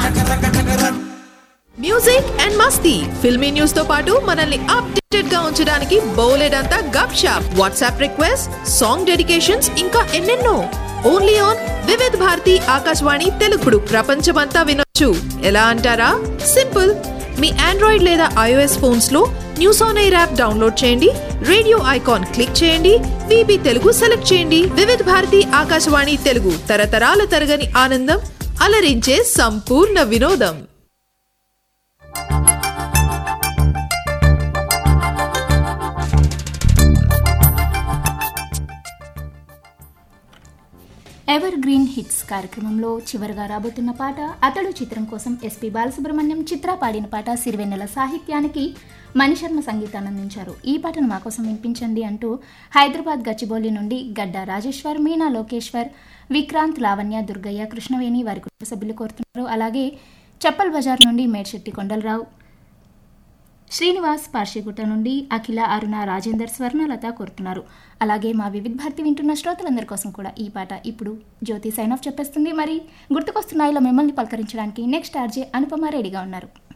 music and మస్తీ filmy news తో పాటు మనల్ని అప్డేటెడ్ గా ఉంచడానికి బోలెడంతా గప్ షాప్ వాట్సాప్ రిక్వెస్ట్ సాంగ్ డెడికేషన్స్ ఇంకా ఎన్నెన్నో ఓన్లీ ఆన్ వివిధ్ భారతి ఆకాశవాణి తెలుగుడు ప్రపంచమంతా వినొచ్చు ఎలా అంటారా సింపుల్ మీ ఆండ్రాయిడ్ లేదా ఐఓఎస్ ఫోన్స్ లో News on Air app download చేయండి రేడియో ఐకాన్ క్లిక్ చేయండి విబి తెలుగు సెలెక్ట్ చేయండి వివిధ భారతి ఆకాశవాణి తెలుగు తరతరాల తరగని ఆనందం అలరించే సంపూర్ణ వినోదం ఎవర్ గ్రీన్ హిట్స్ కార్యక్రమంలో చివరిగా రాబోతున్న పాట అతడు చిత్రం కోసం ఎస్పి బాలసుబ్రహ్మణ్యం చిత్ర పాడిన పాట సిరివెన్నెల సాహిత్యానికి మణిశర్మ సంగీతాన్ని అందించారు ఈ పాటను మా కోసం వినిపించండి అంటూ హైదరాబాద్ గచ్చిబౌలి నుండి గడ్డ రాజేశ్వర్ మీనా లోకేశ్వర్ విక్రాంత్ లావణ్య దుర్గయ్య కృష్ణవేణి వారి కుటుంబ సభ్యులు కోరుతున్నారు అలాగే చప్పల్ బజార్ నుండి మేడ్శెట్టి కొండలరావు శ్రీనివాస్ పార్షిగుట్ట నుండి అఖిల అరుణ రాజేందర్ స్వర్ణలత కోరుతున్నారు అలాగే మా వివిధ భారతి వింటున్న శ్రోతలందరి కోసం కూడా ఈ పాట ఇప్పుడు జ్యోతి సైన్ ఆఫ్ చెప్పేస్తుంది మరి గుర్తుకొస్తున్నాయిలో మిమ్మల్ని పలకరించడానికి నెక్స్ట్ ఆర్జే అనుపమ రెడీగా ఉన్నారు